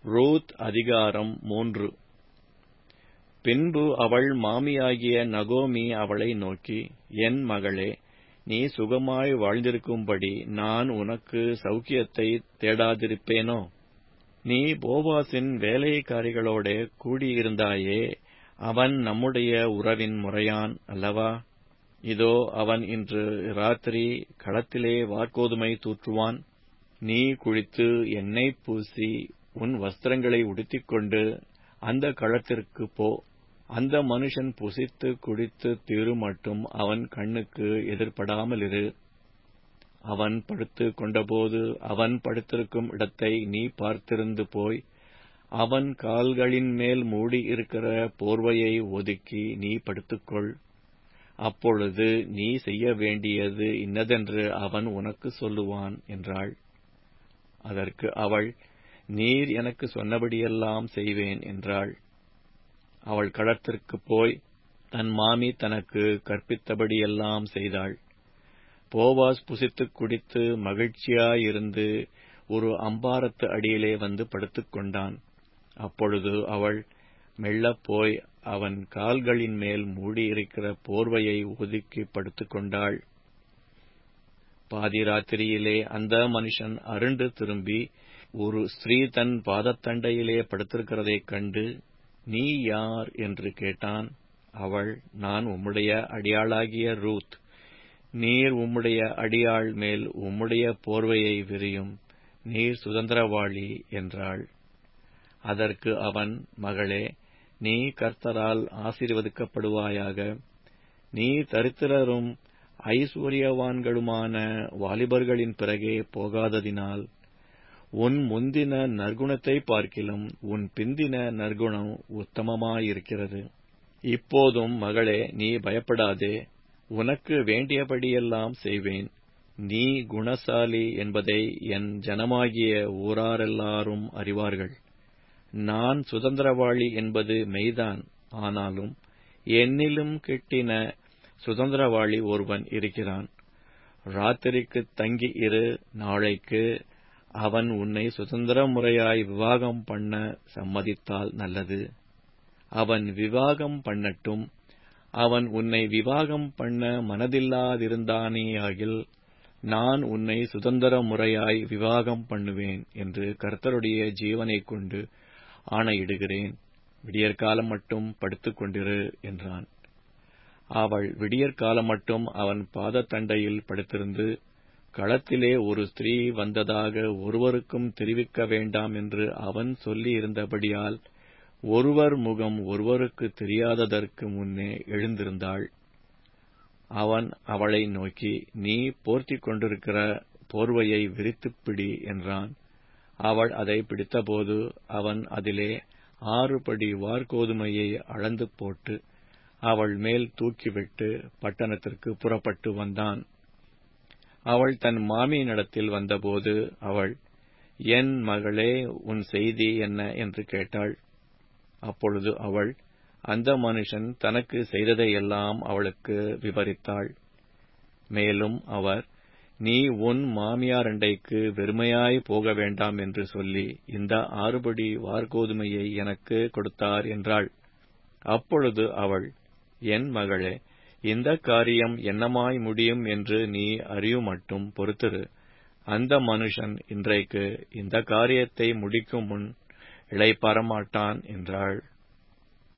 Ruth அதிகாரம் மூன்று பின்பு அவள் மாமியாகிய நகோமி அவளை நோக்கி என் மகளே நீ சுகமாய் வாழ்ந்திருக்கும்படி நான் உனக்கு சௌக்கியத்தை தேடாதிருப்பேனோ நீ போவாசின் வேலைக்காரிகளோடே கூடியிருந்தாயே அவன் நம்முடைய உறவின் முறையான் அல்லவா இதோ அவன் இன்று ராத்திரி களத்திலே வார்கோதுமை தூற்றுவான் நீ குளித்து எண்ணெய் பூசி உன் வஸ்திரங்களை உடுத்திக்கொண்டு அந்த களத்திற்கு போ அந்த மனுஷன் புசித்து குடித்து தீருமட்டும் அவன் கண்ணுக்கு எதிர்படாமலிரு அவன் படுத்துக் கொண்டபோது அவன் படுத்திருக்கும் இடத்தை நீ பார்த்திருந்து போய் அவன் கால்களின் மேல் மூடி இருக்கிற போர்வையை ஒதுக்கி நீ படுத்துக்கொள் அப்பொழுது நீ செய்ய வேண்டியது இன்னதென்று அவன் உனக்கு சொல்லுவான் என்றாள் அதற்கு அவள் நீர் எனக்கு சொன்னபடியெல்லாம் செய்வேன் என்றாள் அவள் களத்திற்குப் போய் தன் மாமி தனக்கு கற்பித்தபடியெல்லாம் செய்தாள் போவாஸ் புசித்துக் குடித்து மகிழ்ச்சியாயிருந்து ஒரு அம்பாரத்து அடியிலே வந்து படுத்துக் கொண்டான் அப்பொழுது அவள் மெல்லப் போய் அவன் கால்களின் மேல் மூடியிருக்கிற போர்வையை ஒதுக்கி படுத்துக் கொண்டாள் பாதி ராத்திரியிலே அந்த மனுஷன் அருண்டு திரும்பி ஒரு ஸ்திரீ தன் பாதத்தண்டையிலே படுத்திருக்கிறதைக் கண்டு நீ யார் என்று கேட்டான் அவள் நான் உம்முடைய அடியாளாகிய ரூத் நீர் உம்முடைய அடியாள் மேல் உம்முடைய போர்வையை விரியும் நீர் சுதந்திரவாளி என்றாள் அதற்கு அவன் மகளே நீ கர்த்தரால் ஆசீர்வதிக்கப்படுவாயாக நீ தரித்திரரும் ஐஸ்வர்யவான்களுமான வாலிபர்களின் பிறகே போகாததினால் உன் முந்தின நற்குணத்தை பார்க்கிலும் உன் பிந்தின நற்குணம் உத்தமமாயிருக்கிறது இப்போதும் மகளே நீ பயப்படாதே உனக்கு வேண்டியபடியெல்லாம் செய்வேன் நீ குணசாலி என்பதை என் ஜனமாகிய ஊராரெல்லாரும் அறிவார்கள் நான் சுதந்திரவாளி என்பது மெய்தான் ஆனாலும் என்னிலும் கிட்டின சுதந்திரவாளி ஒருவன் இருக்கிறான் ராத்திரிக்கு தங்கி இரு நாளைக்கு அவன் உன்னை சுதந்திர முறையாய் விவாகம் பண்ண சம்மதித்தால் நல்லது அவன் விவாகம் பண்ணட்டும் அவன் உன்னை விவாகம் பண்ண மனதில்லாதிருந்தானேயாகில் நான் உன்னை சுதந்திர முறையாய் விவாகம் பண்ணுவேன் என்று கர்த்தருடைய ஜீவனைக் கொண்டு ஆணையிடுகிறேன் விடியற்காலம் மட்டும் படுத்துக் கொண்டிரு என்றான் அவள் விடியற்காலம் மட்டும் அவன் பாதத்தண்டையில் படுத்திருந்து களத்திலே ஒரு ஸ்திரீ வந்ததாக ஒருவருக்கும் தெரிவிக்க வேண்டாம் என்று அவன் சொல்லி இருந்தபடியால் ஒருவர் முகம் ஒருவருக்கு தெரியாததற்கு முன்னே எழுந்திருந்தாள் அவன் அவளை நோக்கி நீ போர்த்திக் கொண்டிருக்கிற போர்வையை விரித்துப் பிடி என்றான் அவள் அதை பிடித்தபோது அவன் அதிலே ஆறு படி வார்கோதுமையை அளந்து போட்டு அவள் மேல் தூக்கிவிட்டு பட்டணத்திற்கு புறப்பட்டு வந்தான் அவள் தன் மாமியினிடத்தில் வந்தபோது அவள் என் மகளே உன் செய்தி என்ன என்று கேட்டாள் அப்பொழுது அவள் அந்த மனுஷன் தனக்கு செய்ததையெல்லாம் அவளுக்கு விவரித்தாள் மேலும் அவர் நீ உன் மாமியாரண்டைக்கு வெறுமையாய் போக வேண்டாம் என்று சொல்லி இந்த ஆறுபடி வார்கோதுமையை எனக்கு கொடுத்தார் என்றாள் அப்பொழுது அவள் என் மகளே இந்த காரியம் என்னமாய் முடியும் என்று நீ அறியுமட்டும் பொறுத்திரு அந்த மனுஷன் இன்றைக்கு இந்த காரியத்தை முடிக்கும் முன் இளைப்பாறமாட்டான் என்றாள்